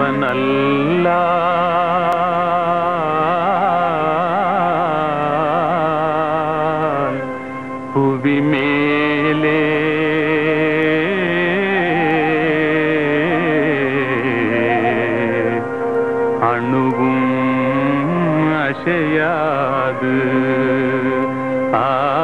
அவனல்லா புவி மேலே அணுகும் அசையாது ஆ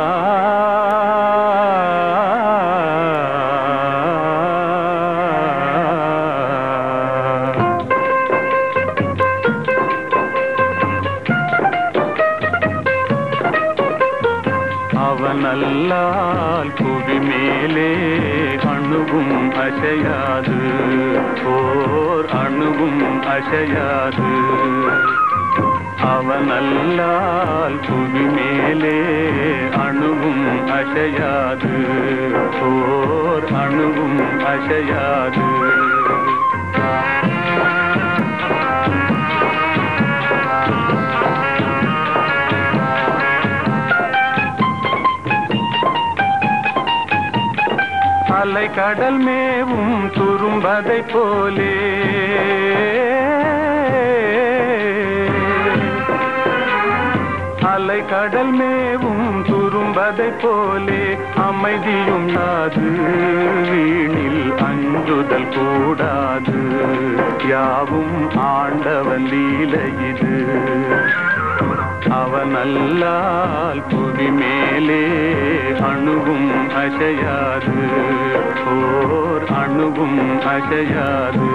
அவனல்லால் புவி மேலே அணுகும் அசையாது ஓர் அணுகும் அசையாது அவனல்லால் புவி மேலே அணுகும் அசையாது ஓர் அணுகும் அசையாது அலை கடல் மேவும் துரும்பதை போலே அலை கடல் மேவும் துரும்பதை போலே அமைதியும் யாது வீணில் அஞ்சுதல் கூடாது யாவும் ஆண்டவன் லீலை இது அவனல்லால் புவி மேலே அணுகும் அசையாது ஓர் அணுகும் அசையாது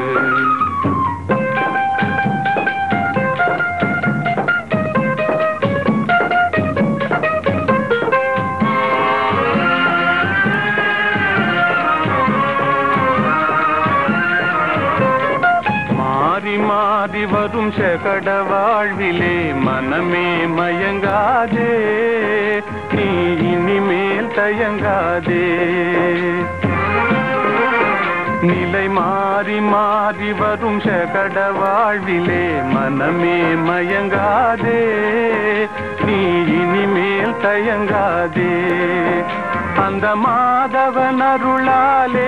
மாறி மாறி வரும் செகட வாழ்விலே மனமே மயங்காதே நீ இனிமேல் தயங்காதே நிலை மாறி மாறி வரும் செகட வாழ்விலே மனமே மயங்காதே நீ இனிமேல் தயங்காதே அந்த மாதவன் அருளாலே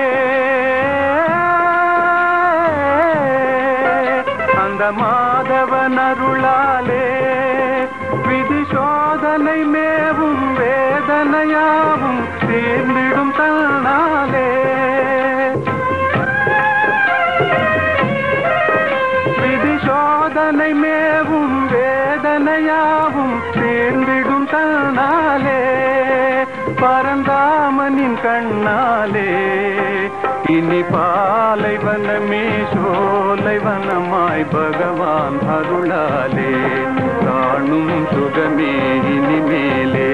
அந்த மாதவன் அருளாலே விதி சோதனை மேவும் வேதனையாவும் தீர்ந்திடும் தன்னாலே விதி சோதனை மேவும் வேதனையாவும் தீர்ந்திடும் தன்னாலே பரந்தாமனின் கண்ணாலே இனி பாலைவனமே சோலைவனமாய் பகவான் அருளாலே காணும் சுகமே இனிமேலே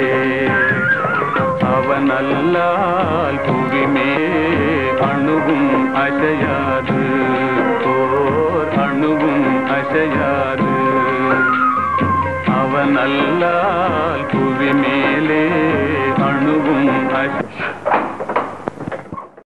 அவன் அல்லால் புவிமே அணுகும் அசையாது ஓர் அணுகும் அசையாது அவன் அல்லா